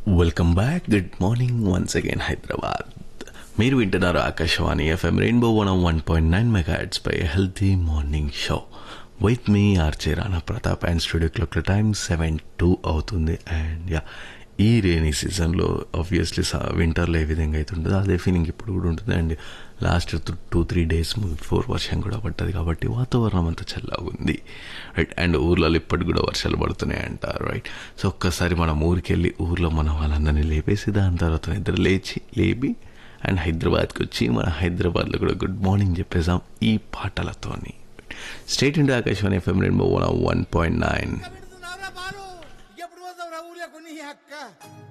welcome back good morning once again Hyderabad మీరు వింటున్నారు Akashvani FM rainbow one one point nine mega పై healthy morning show with me ఆర్చే Rana Pratap and studio clock time seven two అవుతుంది and yeah ఈ rainy సీజన్లో obviously వింటర్లో ఏ విధంగా అయితే ఉంటుందో అదే ఫీలింగ్ ఇప్పుడు కూడా ఉంటుంది and last two three days before వర్షం కూడా పడ్డది కాబట్టి వాతావరణం అంతా చల్లగా ఉంది రైట్ అండ్ ఊర్లలో ఇప్పటికి కూడా వర్షాలు పడుతున్నాయి అంటారు రైట్ సో ఒక్కసారి మనం ఊరికి వెళ్ళి ఊర్లో మన వాళ్ళందరినీ లేపేసి దాని తర్వాత నిద్ర లేచి లేపి అండ్ హైదరాబాద్కి వచ్చి మన హైదరాబాద్లో కూడా గుడ్ మార్నింగ్ చెప్పేసాం ఈ పాటలతోని స్టేట్ ఇండియా ఆకాశవాణి ఎఫ్ఎం రెండు వన్ పాయింట్ నైన్ పెడుతున్నావురా బాలు ఎప్పుడు పోతావురా ఊర్లో కొన్ని అక్క